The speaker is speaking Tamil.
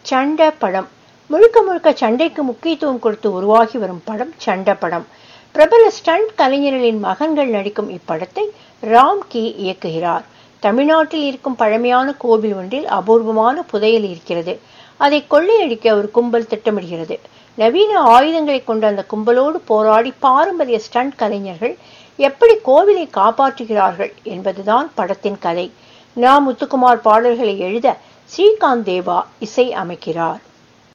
சண்டை படம் முழுக்க முழுக்க சண்டைக்கு முக்கியத்துவம் கொடுத்து உருவாகி வரும் படம் சண்டை படம் பிரபல ஸ்டண்ட் கலைஞர்களின் மகன்கள் நடிக்கும் இப்படத்தை ராம் கி இயக்குகிறார் தமிழ்நாட்டில் இருக்கும் பழமையான கோவில் ஒன்றில் அபூர்வமான புதையல் இருக்கிறது அதை கொள்ளையடிக்க ஒரு கும்பல் திட்டமிடுகிறது நவீன ஆயுதங்களை கொண்ட அந்த கும்பலோடு போராடி பாரம்பரிய ஸ்டண்ட் கலைஞர்கள் எப்படி கோவிலை காப்பாற்றுகிறார்கள் என்பதுதான் படத்தின் கதை நா முத்துக்குமார் பாடல்களை எழுத ஸ்ரீகாந்த் தேவா இசை அமைக்கிறார்